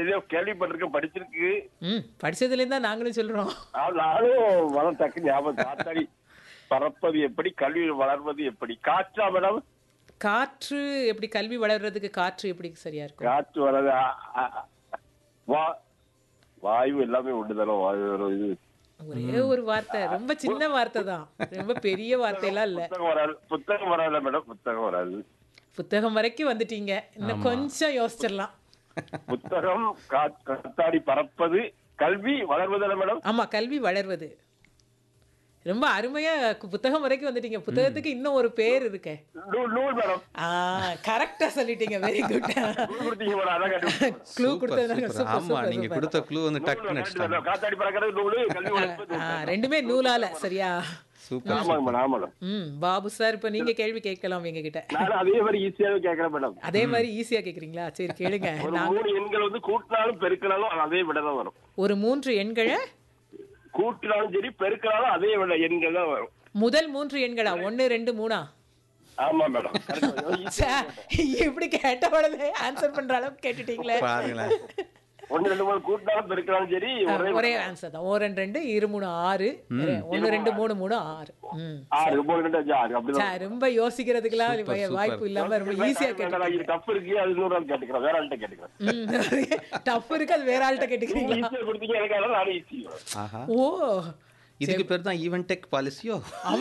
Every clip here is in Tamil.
இதை கேள்விப்பட்டிருக்கேன் படிச்சிருக்கு ம் படிச்சதுலேருந்து தான் நாங்களும் சொல்றோம் ஆ, நானும் வளம் டக்கு ஞாபகம் காத்தாடி பறப்பது எப்படி கல்வி வளர்வது எப்படி காற்றா மேடம் காற்று எப்படி கல்வி வளர்றதுக்கு காற்று எப்படி சரியா இருக்கும் காற்று வர்றது ஆ, ஆ, வா வாயு எல்லாமே ஒண்ணுதானே வாயு வரும் இது ஒரே ஒரு வார்த்தை ரொம்ப சின்ன வார்த்தை தான் ரொம்ப பெரிய வார்த்தையெல்லாம் இல்ல புத்தகம் வராது புத்தகம் வராது மேடம் புத்தகம் வராது புத்தகம் வரைக்கும் வந்துட்டீங்க இன்னும் கொஞ்சம் யோசிச்சிடலாம் புத்தகம் கா- காத்தாடி பறப்பது கல்வி வளர்வதானே மேடம் ஆமா கல்வி வளர்வது ரொம்ப அருமையா கு- புத்தகம் வரைக்கும் வந்துட்டீங்க புத்தகத்துக்கு இன்னும் ஒரு பேர் இருக்கே நூல் நூல் மேடம் ஆ கரெக்டா சொல்லிட்டீங்க வெரி குட் நூல் கொடுத்தீங்க மேடம் அதான் கண்டுபிடிச்சேன். க்ளூ சூப்பர் கொடுத்ததுனால சூப்பர் சூப்பர் ஆமா சூப்பர் நீங்க சூப்பர் கொடுத்த க்ளூ வந்து நூல் டக்குன்னு கரெக்ட் அடிச்சிட்டாங்க தான். காத்தாடி பறக்கிறது நூலு கல்வி வளர்ப்பது ஆ, ரெண்டுமே நூலால சரியா சூப்பர் ஆமாங்க மேடம் ஆமா மேடம் ம் பாபு சார் இப்ப நீங்க கேள்வி கேட்கலாம் எங்க கிட்ட நானும் அதே மாதிரி ஈஸியாவே கேட்கறேன் மேடம் அதே மாதிரி ஈஸியா கேக்குறீங்களா சரி கேளுங்க ஒரு நான் மூணு எண்கள் வந்து கூட்டினாலும் பெருக்கினாலும் அது அதே விட தான் வரும் ஒரு மூன்று எண்களை கூட்டினாலும் சரி பெருக்கினாலும் அதே விட எண்கள் தான் வரும் முதல் மூன்று எண்களா ஒன்னு ரெண்டு மூணா ஆமா மேடம் correct. ச்சே, இப்படி கேட்ட உடனே ஆன்சர் பண்ற அளவுக்கு கேட்டுட்டீங்களே பாருங்களேன் ஒண்ணு ரெண்டு மூணு கூட்டினாலும் பெருக்கினாலும் சரி ஒரே ஒரே ஆன்சர் தான் ஒரு ரெண்டு ரெண்டு இரு மூணு ஆறு ஒன்னு ரெண்டு மூணு மூணு ஆறு ம் ஆறு மூணு ரெண்டு அஞ்சு ஆறு அப்படிதான் சே, ரொம்ப யோசிக்கிறதுக்கெல்லாம் வா- வாய்ப்பு இல்லாம ரொம்ப ஈஸியா கேட்டு இது தப்பு இருக்கு அது இன்னொரு ஆள் கேட்டுக்கிறேன் வேற ஆள்கிட்ட கேட்டுக்கிறேன் டஃப் இருக்கு அது வேற ஆள்கிட்ட கேட்டுக்கிறீங்களா ஈஸியா கொடுத்தீங்க எனக்கு அதெல்லாம் நானே ஈஸி ஆஹா ஓ இதுக்கு பேர் தான் ஈவன் டெக் பாலிசியோ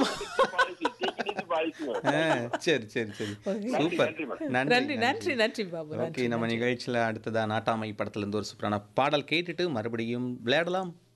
சரி சரி சரி சூப்பர் நன்றி நன்றி நன்றி நன்றி பாபு ஓகே நம்ம நிகழ்ச்சியில அடுத்ததா நாட்டாமை படத்துல இருந்து ஒரு சூப்பரான பாடல் கேட்டுட்டு மறுபடியும் விளையாடலாம்